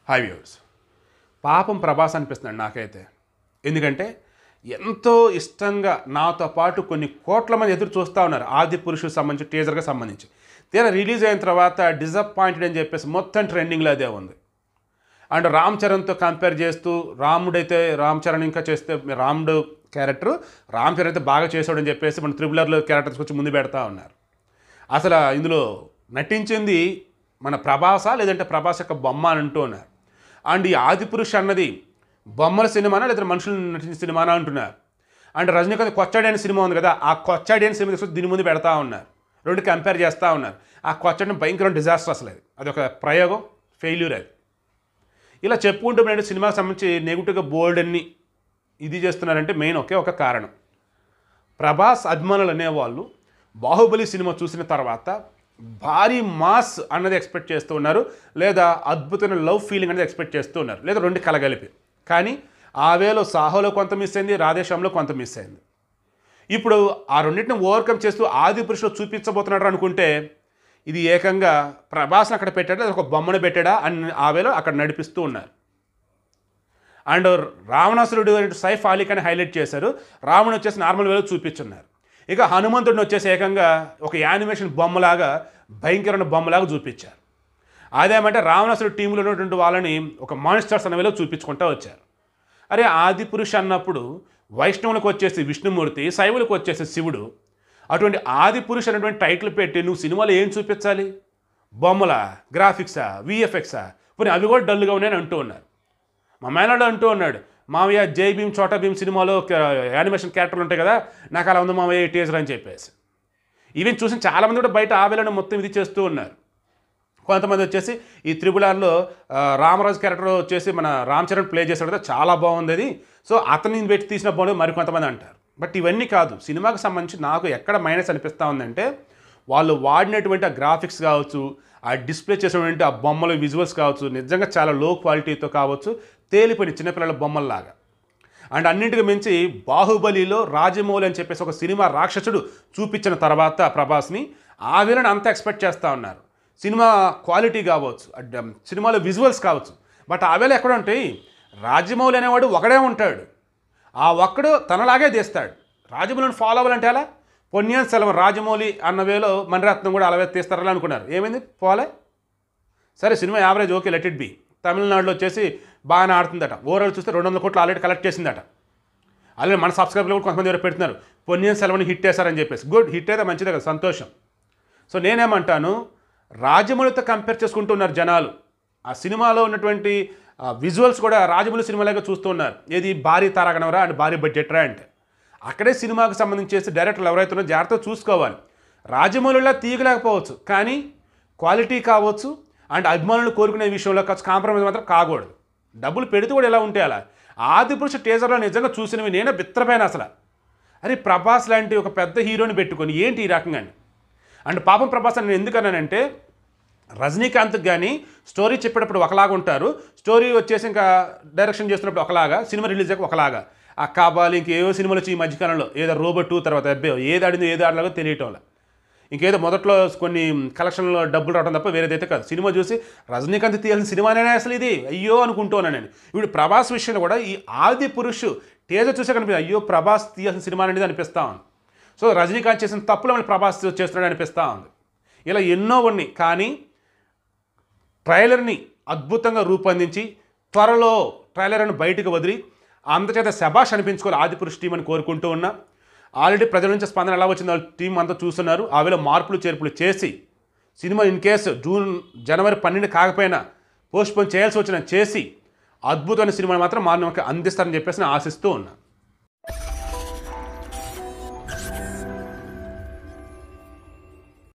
high viewers పాపం ప్రభాస్ అనిపిస్తున్నాడు నాకైతే ఎందుకంటే ఎంతో ఇష్టంగా నాతో పాటు కొన్ని కోట్ల మంది ఎదురు చూస్తూ ఉన్నారు ఆది పురుషుకు సంబంధించి టీజర్గా సంబంధించి తీరా రిలీజ్ అయిన తర్వాత డిసప్పాయింటెడ్ అని చెప్పేసి మొత్తం ట్రెండింగ్లో అదే ఉంది అండ్ రామ్ చరణ్తో కంపేర్ చేస్తూ రాముడైతే రామ్ చరణ్ ఇంకా చేస్తే రాముడు క్యారెక్టర్ రామ్ చరణ్ అయితే బాగా చేసాడని చెప్పేసి మన త్రిబులర్లో క్యారెక్టర్స్ వచ్చి ముందు పెడతా ఉన్నారు అసలు ఇందులో నటించింది మన ప్రభాస లేదంటే ప్రభాస్ యొక్క బొమ్మ అని అంటూ ఉన్నారు అండ్ ఈ ఆదిపురుష్ అన్నది బొమ్మల సినిమానా లేదా మనుషులు నటించిన సినిమానా అంటున్నారు అండ్ రజనీకాంత్ కొచ్చాడి అనే సినిమా ఉంది కదా ఆ కొచ్చాడి అనే సినిమా తీసుకొచ్చి దీని ముందు పెడతా ఉన్నారు రెండు కంపేర్ చేస్తూ ఉన్నారు ఆ కొచ్చాడిని భయంకరం డిజాస్టర్ అసలు అది అదొక ప్రయోగం ఫెయిల్యూర్ అది ఇలా చెప్పుకుంటూ నేను సినిమాకి సంబంధించి నెగిటివ్గా బోల్డ్ అన్ని ఇది చేస్తున్నారంటే మెయిన్ ఒకే ఒక కారణం ప్రభాస్ అభిమానులు అనేవాళ్ళు బాహుబలి సినిమా చూసిన తర్వాత భారీ మాస్ అన్నది ఎక్స్పెక్ట్ చేస్తూ ఉన్నారు లేదా అద్భుతమైన లవ్ ఫీలింగ్ అనేది ఎక్స్పెక్ట్ చేస్తూ ఉన్నారు లేదా రెండు కలగలిపి కానీ ఆ వేలో సాహోలో కొంత మిస్ అయింది రాధేశ్యామ్లో కొంత మిస్ అయింది ఇప్పుడు ఆ రెండింటిని ఓవర్కమ్ చేస్తూ ఆది పురుషులు చూపించబోతున్నాడు అనుకుంటే ఇది ఏకంగా ప్రభాస్ని అక్కడ పెట్టాడా లేదా ఒక బొమ్మను పెట్టాడా అని ఆ వేలో అక్కడ నడిపిస్తూ ఉన్నారు అండ్ రావణాసురుడు సైఫ్ అలీఖాని హైలైట్ చేశారు రావణుడు వచ్చేసి నార్మల్ వేలో చూపించున్నారు ఇక హనుమంతుడిని వచ్చేసి ఏకంగా ఒక యానిమేషన్ బొమ్మలాగా భయంకరమైన బొమ్మలాగా చూపించారు అదేమంటే రావణాసురుడు టీంలో ఉన్నటువంటి వాళ్ళని ఒక మానిస్టర్స్ అనే వేలో చూపించుకుంటూ వచ్చారు అరే ఆది పురుష అన్నప్పుడు వైష్ణవులకు వచ్చేసి విష్ణుమూర్తి శైవులకు వచ్చేసి శివుడు అటువంటి ఆది పురుష్ అనేటువంటి టైటిల్ పెట్టి నువ్వు సినిమాలో ఏం చూపించాలి బొమ్మల గ్రాఫిక్సా విఎఫ్ఎక్సా పోనీ అవి కూడా డల్గా ఉన్నాయని అంటూ ఉన్నారు మా మేనడు అంటూ ఉన్నాడు మావయ్య జై భీమ్ చోటా భీమ్ సినిమాలో క- యానిమేషన్ క్యారెక్టర్లు ఉంటాయి కదా నాకు అలా ఉంది మావయ్య ఈ టీజర్ అని చెప్పేసి ఈవెన్ చూసిన చాలామంది కూడా బయట ఆవేలను మొత్తం ఇది చేస్తూ ఉన్నారు కొంతమంది వచ్చేసి ఈ త్రిబులార్లో ఆ, రామరాజు క్యారెక్టర్ వచ్చేసి మన రామ్ చరణ్ ప్లే చేశాడు కదా చాలా బాగుంది అది సో అతన్ని పెట్టి తీసిన బాగుంది మరి కొంతమంది అంటారు బట్ ఇవన్నీ కాదు సినిమాకి సంబంధించి నాకు ఎక్కడ మైనస్ అనిపిస్తూ ఉందంటే వాళ్ళు వాడినటువంటి ఆ గ్రాఫిక్స్ కావచ్చు ఆ డిస్ప్లే చేసినటువంటి ఆ బొమ్మల విజువల్స్ కావచ్చు నిజంగా చాలా లో క్వాలిటీతో కావచ్చు తేలిపోయిన చిన్నపిల్లల బొమ్మల్లాగా అండ్ అన్నింటికి మించి బాహుబలిలో రాజమౌళి అని చెప్పేసి ఒక సినిమా రాక్షసుడు చూపించిన తర్వాత ప్రభాస్ని ఆ వీళ్ళని అంత ఎక్స్పెక్ట్ చేస్తూ ఉన్నారు సినిమా క్వాలిటీ కావచ్చు అడ్- సినిమాలో విజువల్స్ కావచ్చు బట్ ఆ వేళ ఎక్కడ ఉంటాయి రాజమౌళి అనేవాడు ఒకడే ఉంటాడు ఆ ఒక్కడు తనలాగే తీస్తాడు రాజమౌళిని ఫాలో అవ్వాలంటే ఎలా పొన్నియన్ సెలవు రాజమౌళి అన్న వేలో మణిరత్నం కూడా అలాగే తీస్తారని అనుకున్నారు ఏమైంది పోలే సరే cinema average okay let it be తమిళనాడులో వచ్చేసి బాగానే ఆడుతుందట ఓవరాల్ చూస్తే రెండు వందల కోట్లు ఆల్రెడీ కలెక్ట్ చేసిందట అలాగే మన సబ్స్క్రైబర్లు కూడా కొంతమంది ఎవరు పెడుతున్నారు పొన్నియన్ సెలవుని హిట్ చేశారని చెప్పేసి గుడ్ హిట్ అయితే మంచిదే కదా సంతోషం సో నేనేమంటాను రాజమౌళితో కంపేర్ చేసుకుంటున్నారు జనాలు ఆ సినిమాలో ఉన్నటువంటి విజువల్స్ కూడా రాజమౌళి సినిమాలాగా చూస్తూ ఉన్నారు ఏది భారీ తారాగణవరా అండ్ భారీ బడ్జెట్ రా అంటే అక్కడే సినిమాకు సంబంధించి చేసి డైరెక్టర్లు ఎవరైతే ఉన్నారో జాగ్రత్తగా చూసుకోవాలి రాజమౌళిలా తీయలేకపోవచ్చు కానీ క్వాలిటీ కావచ్చు అండ్ అభిమానులు కోరుకునే విషయంలో కావచ్చు కాంప్రమైజ్ మాత్రం కాకూడదు డబ్బులు పెడితే కూడా ఎలా ఉంటే అలా ఆది పురుష టీజర్లో నిజంగా చూసినవి నేనే బిత్రపోయాను అసలు అరే ప్రభాస్ లాంటి ఒక పెద్ద హీరోని పెట్టుకొని ఏంటి ఈ రకంగా అండ్ పాపం ప్రభాస్ అని నేను ఎందుకన్నానంటే రజనీకాంత్కి కానీ స్టోరీ చెప్పేటప్పుడు ఒకలాగా ఉంటారు స్టోరీ వచ్చేసి ఇంకా డైరెక్షన్ చేస్తున్నప్పుడు ఒకలాగా సినిమా రిలీజ్ అయ్యాక ఒకలాగా ఆ కాబాలి ఇంకేవో సినిమాలు వచ్చి ఈ మధ్యకాలంలో ఏదో రోబోట్ టూ తర్వాత అబ్బే ఏది ఆడిందో ఏది ఆడలాగో తెలియటం వల్ల ఇంకేదో మొదట్లో కొన్ని కలెక్షన్లో డబ్బులు రావడం తప్ప వేరేదైతే కాదు సినిమా చూసి రజనీకాంత్ తీయాల్సిన సినిమానే అసలు ఇది అయ్యో అనుకుంటున్నాను నేను ఇప్పుడు ప్రభాస్ విషయంలో కూడా ఈ ఆది పురుషు టేజర్ చూసే కనిపిస్తుంది అయ్యో ప్రభాస్ తీయాల్సిన సినిమా అనేది అనిపిస్తా ఉంది సో రజనీకాంత్ చేసిన తప్పులు మళ్ళీ ప్రభాస్ చేస్తున్నాడు అనిపిస్తూ ఉంది ఇలా ఎన్నో ఉన్నాయి కానీ ట్రైలర్ని అద్భుతంగా రూపొందించి త్వరలో ట్రైలర్ని బయటకు వదిలి అంతచేత శబాష్ అనిపించుకోవాలి ఆదిపురుష్ టీం అని కోరుకుంటూ ఉన్నా ఆల్రెడీ ప్రజల నుంచి స్పందన ఎలా వచ్చిందో వాళ్ళ టీం అంతా చూస్తున్నారు ఆ వేళ మార్పులు చేర్పులు చేసి సినిమా ఇన్ కేసు జూన్ జనవరి పన్నెండు కాకపోయినా పోస్ట్ పోన్ చేయాల్సి వచ్చిన చేసి అద్భుతమైన సినిమాని మాత్రం మానవకి అందిస్తారని చెప్పేసి నేను ఆశిస్తూ ఉన్నా